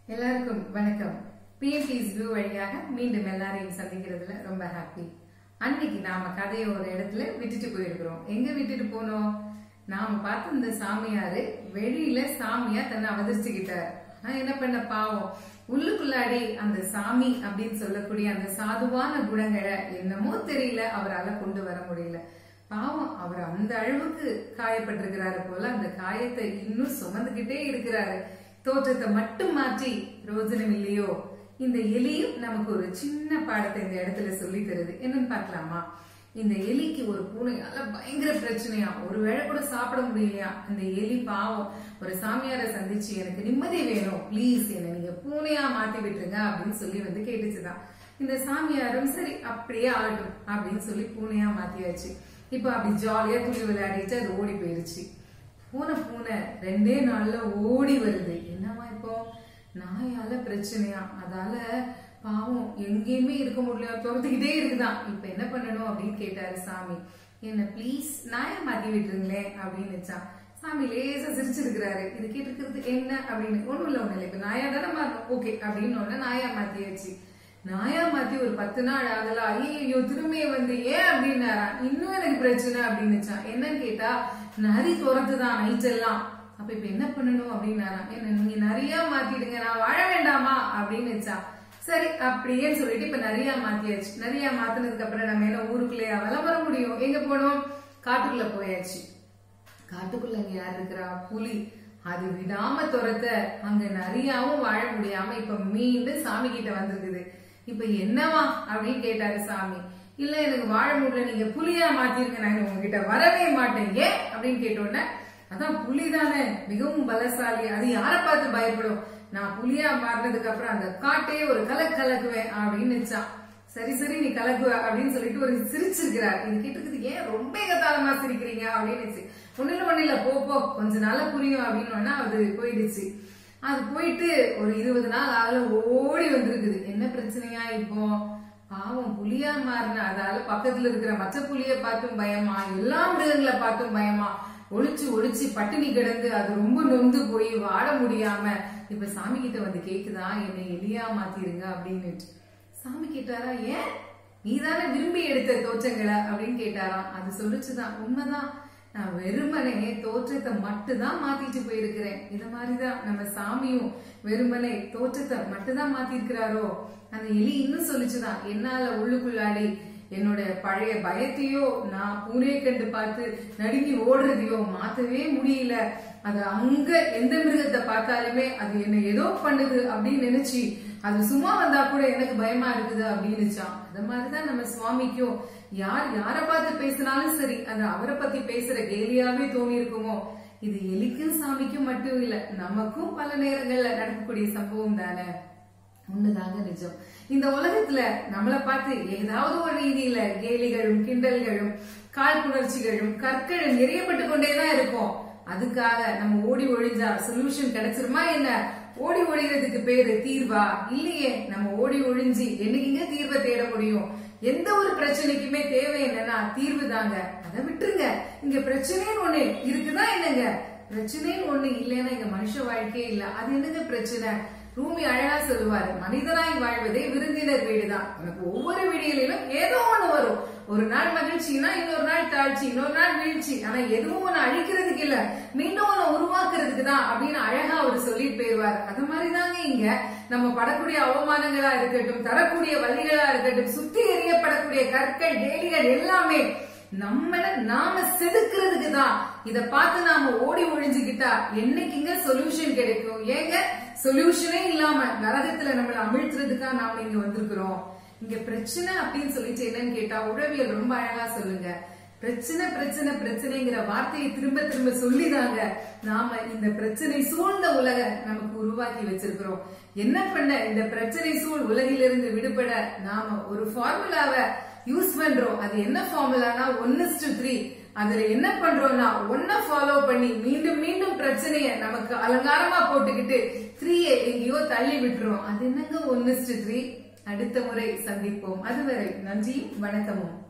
எல்லாருக்கும் வணக்கம் பிஎம்டிஸ் வியூ வழியாக மீண்டும் எல்லாரையும் சந்திக்கிறதுல ரொம்ப ஹாப்பி அன்னைக்கு நாம கதையை ஒரு இடத்துல விட்டுட்டு போயிருக்கிறோம் எங்க விட்டுட்டு போனோம் நாம பார்த்த இந்த சாமியாரு வெளியில சாமியா தன்னை அவதரிச்சுக்கிட்டார் நான் என்ன பண்ண பாவம் உள்ளுக்குள்ளாடி அந்த சாமி அப்படின்னு சொல்லக்கூடிய அந்த சாதுவான குணங்களை என்னமோ தெரியல அவரால கொண்டு வர முடியல பாவம் அவர் அந்த அளவுக்கு காயப்பட்டிருக்கிறாரு போல அந்த காயத்தை இன்னும் சுமந்துகிட்டே இருக்கிறாரு தோற்றத்தை மட்டும் மாற்றி ரோஜனம் இல்லையோ இந்த எலியும் நமக்கு ஒரு சின்ன பாடத்தை இந்த இடத்துல சொல்லி தருது என்னன்னு பார்க்கலாமா இந்த எலிக்கு ஒரு பூனையால பயங்கர பிரச்சனையா ஒரு வேளை கூட சாப்பிட முடியலையா அந்த எலி பாவம் ஒரு சாமியாரை சந்திச்சு எனக்கு நிம்மதி வேணும் ப்ளீஸ் என்ன நீங்க பூனையா மாத்தி விட்டுருங்க அப்படின்னு சொல்லி வந்து கேட்டுச்சுதான் இந்த சாமியாரும் சரி அப்படியே ஆகட்டும் அப்படின்னு சொல்லி பூனையா மாத்தியாச்சு இப்ப அப்படி ஜாலியா துணி விளையாடிட்டு அது ஓடி போயிருச்சு பூனை பூனை ரெண்டே நாள்ல ஓடி வருது என்னவா இப்போ நாயால பிரச்சனையா அதால பாவம் எங்கேயுமே இருக்க முடியல துரத்துக்கிட்டே இருக்குதான் இப்ப என்ன பண்ணணும் அப்படின்னு கேட்டாரு சாமி என்ன ப்ளீஸ் நாயா மாத்தி விட்டுருங்களே அப்படின்னு வச்சான் சாமி லேசா சிரிச்சிருக்கிறாரு இது கேட்டிருக்கிறது என்ன அப்படின்னு ஒண்ணும் இல்ல ஒண்ணு இல்ல இப்ப நாயா தானே மாறணும் ஓகே அப்படின்னு ஒண்ணு நாயா மாத்தியாச்சு நாயா மாத்தி ஒரு பத்து நாள் ஆகல ஐயோ திரும்பிய வந்து ஏன் அப்படின்னாரா இன்னும் எனக்கு பிரச்சனை அப்படின்னுச்சான் என்னன்னு கேட்டா நரி துரத்துதான் நைட் எல்லாம் அப்ப இப்ப என்ன பண்ணணும் அப்படின்னாரா என்ன நீங்க நிறைய மாத்திடுங்க நான் வாழ வேண்டாமா அப்படின்னு சரி அப்படியே சொல்லிட்டு இப்ப நிறைய மாத்தியாச்சு நிறைய மாத்தினதுக்கு அப்புறம் நம்ம என்ன ஊருக்குள்ளேயே வலம் வர முடியும் எங்க போனோம் காட்டுக்குள்ள போயாச்சு காட்டுக்குள்ள அங்க யார் இருக்கிறா புலி அது விடாம துரத்த அங்க நிறையாவும் வாழ முடியாம இப்ப மீண்டும் சாமி கிட்ட வந்திருக்குது இப்ப என்னவா அப்படின்னு கேட்டாரு சாமி இல்ல எனக்கு வாழ முடியல நீங்க புலியா மாத்திருங்க நான் உங்ககிட்ட வரவே மாட்டேன் ஏன் அப்படின்னு கேட்டோன்னே அதான் புலி தானே மிகவும் பலசாலி அது யார பார்த்து பயப்படும் நான் புலியா மாறினதுக்கு அப்புறம் அந்த காட்டையே ஒரு கலக்கு கலக்குவேன் அப்படின்னு நினைச்சான் சரி சரி நீ கலக்குவ அப்படின்னு சொல்லிட்டு ஒரு சிரிச்சிருக்கிறார் இது கேட்டுக்குது ஏன் ரொம்ப எகத்தாளமா சிரிக்கிறீங்க அப்படின்னு ஒண்ணுல ஒண்ணுல போ போ கொஞ்ச நாள புரியும் அப்படின்னு அது போயிடுச்சு அது போயிட்டு ஒரு இருபது நாள் ஆகல ஓடி வந்திருக்குது என்ன பிரச்சனையா இப்போ பாவம் புலியா மாறின அதால பக்கத்துல இருக்கிற மற்ற புலிய பார்த்தும் பயமா எல்லா மிருகங்களை பார்த்தும் பயமா ஒளிச்சு ஒளிச்சு பட்டினி கிடந்து அது ரொம்ப நொந்து போய் வாழ முடியாம இப்ப சாமி கிட்ட வந்து கேக்குதா என்னை எலியா மாத்திருங்க அப்படின்னு சாமி கேட்டாரா ஏன் நீதானே விரும்பி எடுத்த தோற்றங்களை அப்படின்னு கேட்டாராம் அது சொல்லிச்சுதான் உண்மைதான் நான் வெறுமனே தோற்றத்தை மட்டும்தான் மாத்திட்டு போயிருக்கிறேன் இத மாதிரிதான் நம்ம சாமியும் வெறுமனே தோற்றத்தை மட்டும்தான் மாத்திருக்கிறாரோ அந்த எலி இன்னும் சொல்லிச்சுதான் என்னால உள்ளுக்குள்ளாடி என்னோட பழைய பயத்தையோ நான் பூனையை கண்டு பார்த்து நடுங்கி ஓடுறதையோ மாத்தவே முடியல அது அங்க எந்த மிருகத்தை பார்த்தாலுமே அது என்ன ஏதோ பண்ணுது அப்படின்னு நினைச்சு அது சும்மா வந்தா கூட எனக்கு பயமா இருக்குது அப்படின்னுச்சான் அது மாதிரிதான் நம்ம சுவாமிக்கும் யார் யார பார்த்து பேசினாலும் சரி அது அவரை பத்தி பேசுற கேலியாவே தோணி இருக்குமோ இது எலிக்கும் சாமிக்கும் மட்டும் இல்ல நமக்கும் பல நேரங்கள்ல நடக்கக்கூடிய சம்பவம் தானே ஒண்ணுதாங்க நிஜம் இந்த உலகத்துல நம்மள பார்த்து ஏதாவது ஒரு ரீதியில கேலிகளும் கிண்டல்களும் காழ்ப்புணர்ச்சிகளும் கற்களும் நிறையப்பட்டு கொண்டேதான் இருக்கும் அதுக்காக நம்ம ஓடி ஒழிஞ்சா சொல்யூஷன் கிடைச்சிருமா என்ன ஓடி ஒழிகிறதுக்கு பேரு தீர்வா இல்லையே நம்ம ஓடி ஒழிஞ்சு என்னைக்குங்க தீர்வை தேட முடியும் எந்த ஒரு பிரச்சனைக்குமே தேவை என்னன்னா தீர்வு தாங்க அதை விட்டுருங்க இங்க பிரச்சனைன்னு ஒண்ணு இருக்குதா என்னங்க பிரச்சனைன்னு ஒண்ணு இல்லைன்னா இங்க மனுஷ வாழ்க்கையே இல்ல அது என்னங்க பிரச்சனை ரூமி அழகா சொல்லுவாரு மனிதனாய் வாழ்வதே விருந்தினர் வீடுதான் உனக்கு ஒவ்வொரு வீடியிலும் ஏதோ ஒண்ணு வரும் ஒரு நாள் மகிழ்ச்சினா இன்னொரு நாள் தாழ்ச்சி இன்னொரு நாள் வீழ்ச்சி ஆனா எதுவும் ஒண்ணு அழிக்கிறதுக்கு இல்ல மீண்டும் ஒண்ணு உருவாக்குறதுக்கு தான் அப்படின்னு அழகா அவர் சொல்லிட்டு போயிருவார் அது மாதிரிதாங்க இங்க நம்ம படக்கூடிய அவமானங்களா இருக்கட்டும் தரக்கூடிய வழிகளா இருக்கட்டும் சுத்தி எறியப்படக்கூடிய கற்கள் கேலிகள் எல்லாமே நம்மள நாம செதுக்குறதுக்கு தான் இத பார்த்து நாம ஓடி ஒழிஞ்சுக்கிட்டா என்னைக்குங்க சொல்யூஷன் கிடைக்கும் ஏங்க சொல்யூஷனே இல்லாம நரகத்துல நம்மள அமிழ்த்துறதுக்கா நாம இங்க வந்திருக்கிறோம் இங்க பிரச்சனை அப்படின்னு சொல்லிட்டு என்னன்னு கேட்டா உழவியல் ரொம்ப அழகா சொல்லுங்க பிரச்சனை பிரச்சனை பிரச்சனைங்கிற வார்த்தையை திரும்ப திரும்ப சொல்லிதாங்க நாம இந்த பிரச்சனை சூழ்ந்த உலக நமக்கு உருவாக்கி வச்சிருக்கிறோம் என்ன பண்ண இந்த பிரச்சனை சூழ் உலகிலிருந்து விடுபட நாம ஒரு ஃபார்முலாவை யூஸ் பண்றோம் அது என்ன ஃபார்முலானா ஒன்னு டு த்ரீ அதுல என்ன பண்றோம்னா ஒன்ன ஃபாலோ பண்ணி மீண்டும் மீண்டும் பிரச்சனைய நமக்கு அலங்காரமா போட்டுக்கிட்டு த்ரீயை எங்கேயோ தள்ளி விட்டுரும் அது என்னங்க ஒன்னு டு த்ரீ அடுத்த முறை சந்திப்போம் அதுவரை நன்றி வணக்கமும்